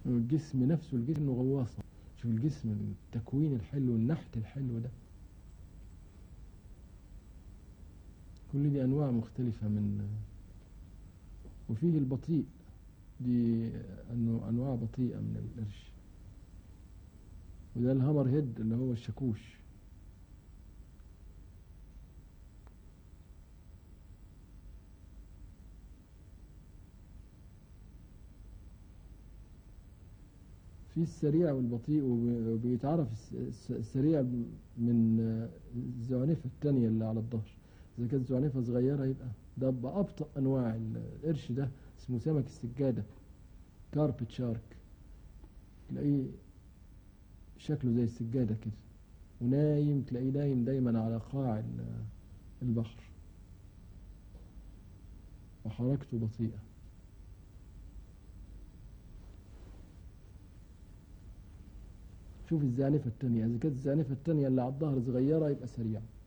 الجسم نفسه الجسم إنه غواصة شوف الجسم التكوين الحلو النحت الحلو ده كل دي أنواع مختلفة من وفيه البطيء دي أنه أنواع بطيئة من القرش وده الهامر هيد اللي هو الشاكوش في السريع والبطيء وب- وبيتعرف الس- الس- السريع من الزعنفة التانية اللي على الظهر إذا كانت زعنفة صغيرة يبقى ده بأبطأ أنواع القرش ده اسمه سمك السجادة كاربت شارك تلاقيه شكله زي السجادة كده ونايم تلاقيه نايم دايما على قاع ال- البحر وحركته بطيئة شوف الزعنفة التانية إذا كانت الزعنفة التانية اللي على الظهر صغيرة يبقى سريعة